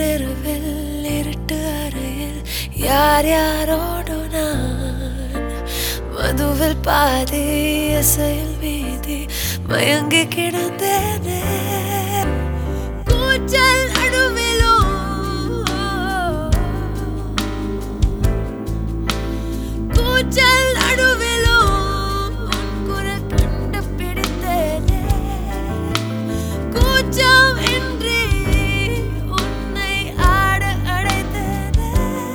இரவில் இருட்டு அறையில் யார் யாரோடு நான் மதுவில் பாதி இசையில் மீதி மயங்கி கிடந்தேனே கூச்சல் நடுவிலோ கூச்சல் நடுவிலோ உன் குரல் கண்டுபிடித்தேனே கூச்சம் இன்றி உன்னை ஆட அழைத்தேனே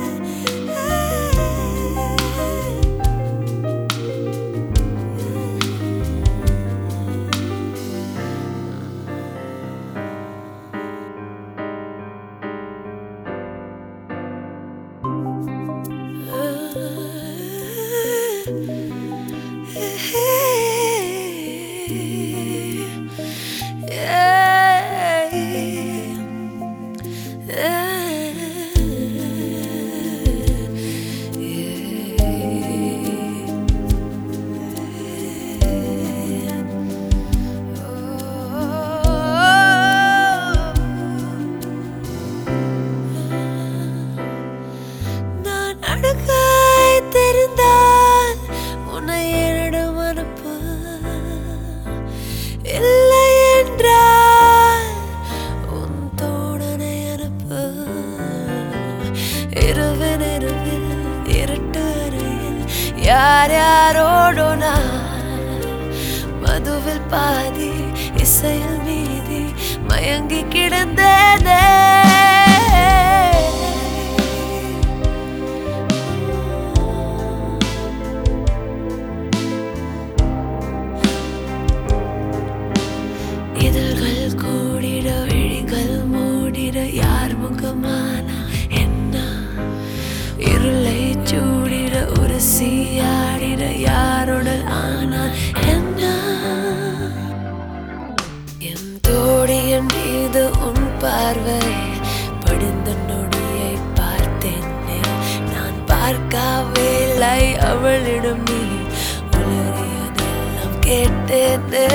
நான் அழகாய் தெரிந்தால் உன்னை என்னிடம் அனுப்பு இல்லை என்றால் உன் தோழனை அனுப்பு இரவில் இரவில் இருட்டு அறையில் யார் யாரோடு நான் மதுவில் பாதி இசையில் மீதி மயங்கி கிடந்தேனே இதழ்கள் கூடிட விழிகள் மூடிட யார் முகமான என்ன இருளை சூடிட ஒரு சீயாடிட யாருடல் ஆனால் என்ன என் தோழியின் மீது உன் பார்வை படிந்த நொடியை பார்த்தேனே நான் பார்க்கவில்லை அவளிடம் நீ உளறியதெல்லாம் கேட்டேனே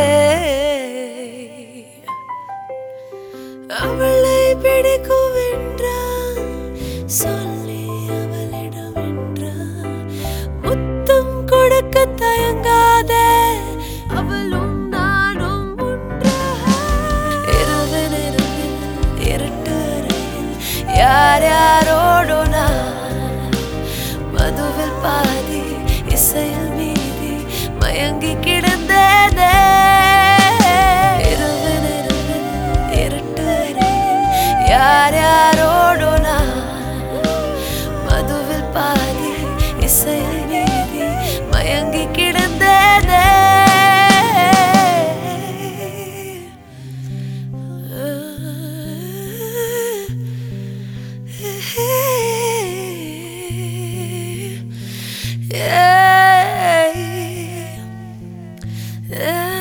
அவளை பிடிக்கும் என்றால் சொல்லி அவளிடம் என்றால் முத்தம் கொடுக்க தயங்காதே அவளும் நானும் ஒன்றாக இரவில் இரவில் இருட்டு அறையில் யார் யாரோடு நான் மதுவில் பாதி இசையில் மீதி மயங்கி கிடந்தேனே இரவில் இரவில் இருட்டு அறையில் யார் யாரோடு நான் மதுவில் பாதி இசையில் மீதி மயங்கி கிடந்தேனே Yeah.